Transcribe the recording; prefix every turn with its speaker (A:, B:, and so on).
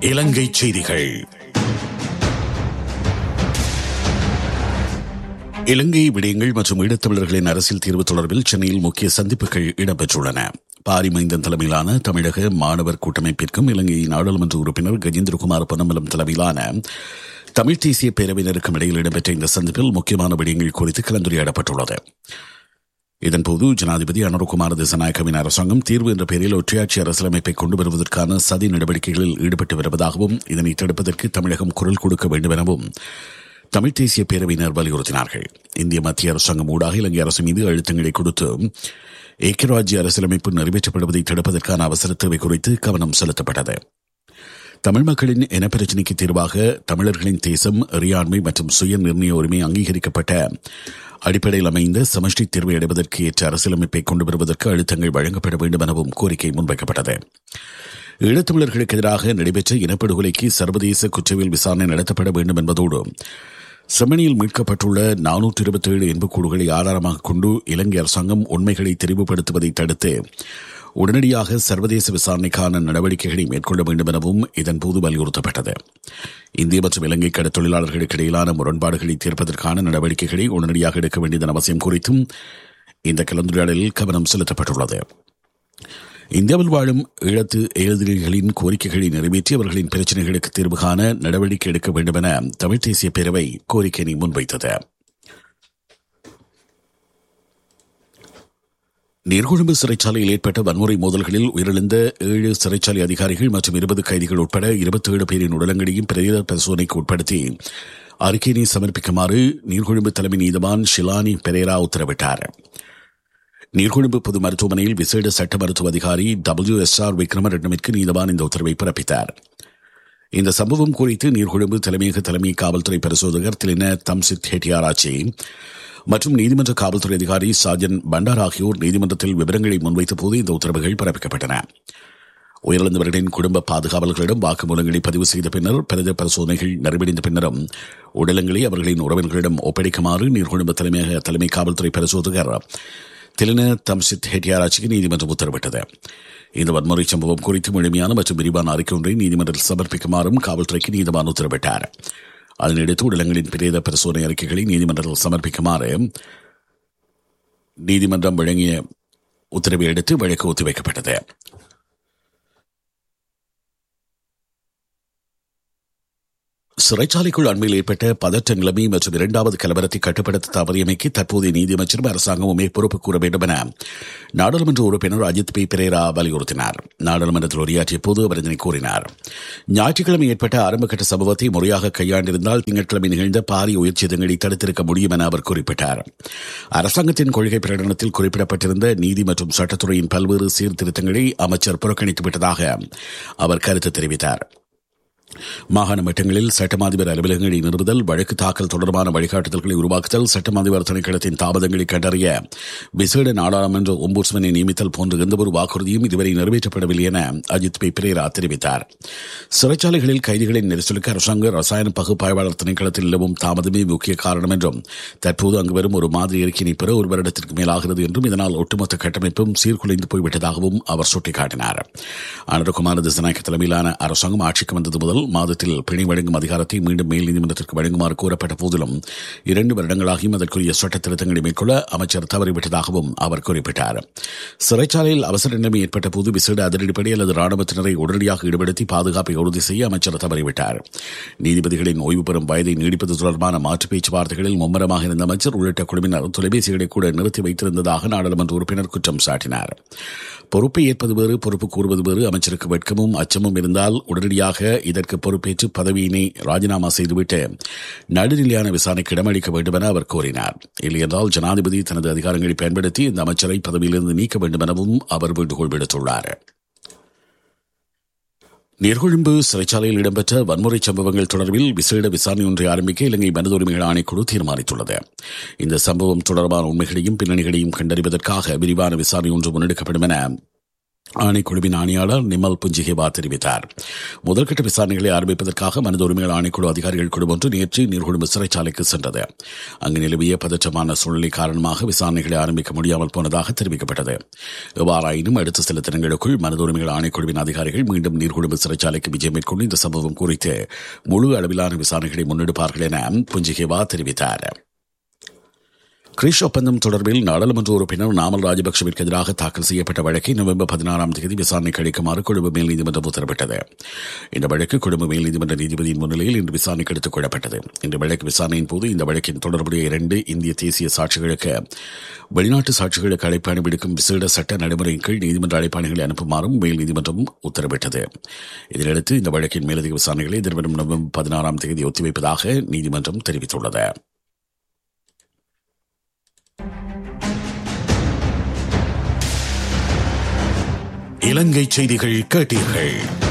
A: இலங்கை செய்திகள் இலங்கை விடயங்கள் மற்றும் ஈழத்தமிழர்களின் அரசியல் தீர்வு தொடர்பில் சென்னையில் முக்கிய சந்திப்புகள் இடம்பெற்றுள்ளன பாரிமைந்தன் தலைமையிலான தமிழக மாணவர் கூட்டமைப்பிற்கும் இலங்கை நாடாளுமன்ற உறுப்பினர் கஜேந்திரகுமார் பொன்னம்பலம் தலைமையிலான தமிழ் தேசிய பேரவையினருக்கும் இடையில் இடம்பெற்ற இந்த சந்திப்பில் முக்கியமான விடயங்கள் குறித்து கலந்துரையாடப்பட்டுள்ளது இதன்போது ஜனாதிபதி அனுரகுமார் திசநாயக்கவின் அரசாங்கம் தீர்வு என்ற பெயரில் ஒற்றையாட்சி அரசியலமைப்பை கொண்டு வருவதற்கான சதி நடவடிக்கைகளில் ஈடுபட்டு வருவதாகவும் இதனை தடுப்பதற்கு தமிழகம் குரல் கொடுக்க வேண்டும் எனவும் தமிழ் தேசிய பேரவையினர் வலியுறுத்தினார்கள் இந்திய மத்திய அரசாங்கம் ஊடாக இலங்கை அரசு மீது அழுத்தங்களை கொடுத்து ஏக்கராஜ்ய அரசியலமைப்பு நிறைவேற்றப்படுவதை தடுப்பதற்கான அவசர தேவை குறித்து கவனம் செலுத்தப்பட்டது தமிழ் மக்களின் இனப்பிரச்சினைக்கு தீர்வாக தமிழர்களின் தேசம் இறையாண்மை மற்றும் சுய நிர்ணய உரிமை அங்கீகரிக்கப்பட்ட அடிப்படையில் அமைந்த சமஷ்டி தீர்வை அடைவதற்கு ஏற்ற அரசியலமைப்பை கொண்டு வருவதற்கு அழுத்தங்கள் வழங்கப்பட வேண்டும் எனவும் கோரிக்கை முன்வைக்கப்பட்டது ஈழத்தமிழர்களுக்கு எதிராக நடைபெற்ற இனப்படுகொலைக்கு சர்வதேச குற்றவியல் விசாரணை நடத்தப்பட வேண்டும் என்பதோடு செம்மணியில் மீட்கப்பட்டுள்ள நானூற்றி இருபத்தி ஏழு எண்புக்கூடுகளை ஆதாரமாக கொண்டு இலங்கை அரசாங்கம் உண்மைகளை தெரிவுபடுத்துவதை தடுத்து உடனடியாக சர்வதேச விசாரணைக்கான நடவடிக்கைகளை மேற்கொள்ள வேண்டும் எனவும் இதன்போது வலியுறுத்தப்பட்டது இந்திய மற்றும் இலங்கை கடற்தொழிலாளர்களுக்கு இடையிலான முரண்பாடுகளை தீர்ப்பதற்கான நடவடிக்கைகளை உடனடியாக எடுக்க வேண்டியதன் அவசியம் குறித்தும் இந்த கலந்துரையாடலில் கவனம் செலுத்தப்பட்டுள்ளது இந்தியாவில் வாழும் ஈழத்து எழுதிகளின் கோரிக்கைகளை நிறைவேற்றி அவர்களின் பிரச்சினைகளுக்கு தீர்வு காண நடவடிக்கை எடுக்க வேண்டும் என தமிழ் தேசிய பேரவை கோரிக்கையை முன்வைத்தது நீர்கொழும்பு சிறைச்சாலையில் ஏற்பட்ட வன்முறை மோதல்களில் உயிரிழந்த ஏழு சிறைச்சாலை அதிகாரிகள் மற்றும் இருபது கைதிகள் உட்பட இருபத்தி ஏழு பேரின் உடலங்களையும் பிரேத பரிசோதனைக்கு உட்படுத்தி அறிக்கையினை சமர்ப்பிக்குமாறு நீர்கொழும்பு தலைமை நீதிவான் ஷிலானி பெரேரா உத்தரவிட்டார் நீர்கொழும்பு பொது மருத்துவமனையில் விசேட சட்ட மருத்துவ அதிகாரி டபிள்யூ எஸ் ஆர் விக்ரமரட்னமிற்கு நீதவான் இந்த உத்தரவை பிறப்பித்தார் இந்த சம்பவம் குறித்து நீர்கொழும்பு தலைமையக தலைமை காவல்துறை பரிசோதகர் திலின தம்சித் ஹெட்டியாராச்சி மற்றும் நீதிமன்ற காவல்துறை அதிகாரி சாஜன் பண்டார் ஆகியோர் நீதிமன்றத்தில் விவரங்களை முன்வைத்த போது இந்த உத்தரவுகள் பிறப்பிக்கப்பட்டன உயிரிழந்தவர்களின் குடும்ப பாதுகாவலர்களிடம் வாக்குமூலங்களை பதிவு செய்த பின்னர் பிரத பரிசோதனைகள் நிறைவடைந்த பின்னரும் உடலங்களை அவர்களின் உறவினர்களிடம் ஒப்படைக்குமாறு நீர்கொழும்பு தலைமையக தலைமை காவல்துறை பரிசோதகர் திலின தம்சித் ஹெட்டியாராட்சிக்கு நீதிமன்றம் உத்தரவிட்டது இந்த வன்முறை சம்பவம் குறித்து முழுமையான மற்றும் விரிவான அறிக்கை ஒன்றை நீதிமன்றத்தில் சமர்ப்பிக்குமாறும் காவல்துறைக்கு நீதிவான் உத்தரவிட்டார் அதனையடுத்து உடலங்களின் பிரேத பரிசோதனை அறிக்கைகளை நீதிமன்றத்தில் சமர்ப்பிக்குமாறு நீதிமன்றம் வழங்கிய உத்தரவை அடுத்து வழக்கு ஒத்திவைக்கப்பட்டது சிறைச்சாலைக்குள் அண்மையில் ஏற்பட்ட பதற்ற நிலைமை மற்றும் இரண்டாவது கலவரத்தை கட்டுப்படுத்த தவறியமைக்கு தற்போதைய நீதியமைச்சரும் அரசாங்கமுமே பொறுப்பு கூற வேண்டும் என நாடாளுமன்ற உறுப்பினர் அஜித் பி பிரேரா வலியுறுத்தினார் நாடாளுமன்றத்தில் உரையாற்றிய போது அவர் இதனை கூறினார் ஞாயிற்றுக்கிழமை ஏற்பட்ட ஆரம்பகட்ட சம்பவத்தை முறையாக கையாண்டிருந்தால் திங்கட்கிழமை நிகழ்ந்த பாரிய உயிர்ச்சேதங்களை தடுத்திருக்க முடியும் என அவர் குறிப்பிட்டார் அரசாங்கத்தின் கொள்கை பிரகடனத்தில் குறிப்பிடப்பட்டிருந்த நீதி மற்றும் சட்டத்துறையின் பல்வேறு சீர்திருத்தங்களை அமைச்சர் புறக்கணித்து விட்டதாக அவர் கருத்து தெரிவித்தார் மாகாண மட்டங்களில் சட்டமாதிபர் அலுவலகங்களை நிறுவுதல் வழக்கு தாக்கல் தொடர்பான வழிகாட்டுதல்களை உருவாக்குதல் சட்டமாதிபர் திணைக்களத்தின் தாமதங்களை கண்டறிய விசேட நாடாளுமன்ற ஒம்பூட்ஸ்மனை நியமித்தல் போன்ற எந்தவொரு வாக்குறுதியும் இதுவரை நிறைவேற்றப்படவில்லை என அஜித் பி பிரேரா தெரிவித்தார் சிறைச்சாலைகளில் கைதிகளின் நெரிசலுக்கு அரசாங்க ரசாயன பகுப்பாய்வாளர் திணைக்களத்தில் நிலவும் தாமதமே முக்கிய காரணம் என்றும் தற்போது அங்கு வரும் ஒரு மாதிரி அறிக்கையினை பெற ஒரு வருடத்திற்கு மேலாகிறது என்றும் இதனால் ஒட்டுமொத்த கட்டமைப்பும் சீர்குலைந்து போய்விட்டதாகவும் அவர் சுட்டிக்காட்டினார் அனுரகுமார திசநாயக்க தலைமையிலான அரசாங்கம் ஆட்சிக்கு வந்தது முதல் மாதத்தில் பிணை வழங்கும் அதிகாரத்தை மீண்டும் மேல் நீதிமன்றத்திற்கு வழங்குமாறு கூறப்பட்ட போதிலும் இரண்டு வருடங்களாகியும் அதற்குரிய சட்ட திருத்தங்களை மேற்கொள்ள அமைச்சர் தவறிவிட்டதாகவும் அவர் குறிப்பிட்டார் சிறைச்சாலையில் அவசர நிலைமை ஏற்பட்ட போது விசேட அதிரடிப்படை அல்லது ராணுவத்தினரை உடனடியாக ஈடுபடுத்தி பாதுகாப்பை உறுதி செய்ய அமைச்சர் தவறிவிட்டார் நீதிபதிகளின் ஓய்வு பெறும் வயதை நீடிப்பது தொடர்பான மாற்று பேச்சுவார்த்தைகளில் மும்முரமாக இருந்த அமைச்சர் உள்ளிட்ட குழுவினர் தொலைபேசிகளை கூட நிறுத்தி வைத்திருந்ததாக நாடாளுமன்ற உறுப்பினர் குற்றம் சாட்டினார் பொறுப்பை ஏற்பது வேறு பொறுப்பு கூறுவது வேறு அமைச்சருக்கு வெட்கமும் அச்சமும் இருந்தால் உடனடியாக இதற்கு பொறுப்பேற்று பதவியினை ராஜினாமா செய்துவிட்டு நடுநிலையான விசாரணைக்கு இடமளிக்க வேண்டும் என அவர் கோரினார் இல்லையென்றால் ஜனாதிபதி தனது அதிகாரங்களை பயன்படுத்தி இந்த அமைச்சரை பதவியிலிருந்து நீக்க வேண்டும் எனவும் அவர் வேண்டுகோள் விடுத்துள்ளார் நீர்கொழும்பு சிறைச்சாலையில் இடம்பெற்ற வன்முறை சம்பவங்கள் தொடர்பில் விசேட விசாரணை ஒன்றை ஆரம்பிக்க இலங்கை மனித உரிமைகள் ஆணைக்குழு தீர்மானித்துள்ளது இந்த சம்பவம் தொடர்பான உண்மைகளையும் பின்னணிகளையும் கண்டறிவதற்காக விரிவான விசாரணை ஒன்று முன்னெடுக்கப்படும் என ஆணைக்குழுவின் ஆணையாளர் நிமல் புஞ்சிகேவா தெரிவித்தார் முதல்கட்ட விசாரணைகளை ஆரம்பிப்பதற்காக மனித உரிமைகள் ஆணைக்குழு அதிகாரிகள் குழு ஒன்று நேற்று நீர்கொழும்பு சிறைச்சாலைக்கு சென்றது அங்கு நிலவிய பதற்றமான சூழ்நிலை காரணமாக விசாரணைகளை ஆரம்பிக்க முடியாமல் போனதாக தெரிவிக்கப்பட்டது எவ்வாறாயினும் அடுத்த சில தினங்களுக்குள் மனித உரிமைகள் ஆணைக்குழுவின் அதிகாரிகள் மீண்டும் நீர்கொழும்பு சிறைச்சாலைக்கு விஜயம் மேற்கொண்டு இந்த சம்பவம் குறித்து முழு அளவிலான விசாரணைகளை முன்னெடுப்பார்கள் என புஞ்சிகேவா தெரிவித்தார் கிரிஷ் ஒப்பந்தம் தொடர்பில் நாடாளுமன்ற உறுப்பினர் நாமல் ராஜபக்சவிற்கு எதிராக தாக்கல் செய்யப்பட்ட வழக்கை நவம்பர் பதினாறாம் தேதி விசாரணைக்கு அளிக்குமாறு கொழும்பு மேல் நீதிமன்றம் உத்தரவிட்டது இந்த வழக்கு கொழும்பு மேல் நீதிமன்ற நீதிபதியின் முன்னிலையில் இன்று விசாரணைக்கு எடுத்துக் கொள்ளப்பட்டது இந்த வழக்கு விசாரணையின் போது இந்த வழக்கின் தொடர்புடைய இரண்டு இந்திய தேசிய சாட்சிகளுக்கு வெளிநாட்டு சாட்சிகளுக்கு அழைப்பாணி விடுக்கும் விசேட சட்ட நடைமுறையின் கீழ் நீதிமன்ற அழைப்பாணிகளை அனுப்புமாறும் மேல் நீதிமன்றம் உத்தரவிட்டது இதனையடுத்து இந்த வழக்கின் மேலதிக விசாரணைகளை எதிர்வரும் நவம்பர் பதினாறாம் தேதி ஒத்திவைப்பதாக நீதிமன்றம் தெரிவித்துள்ளது இலங்கை செய்திகள் கேட்டீர்கள்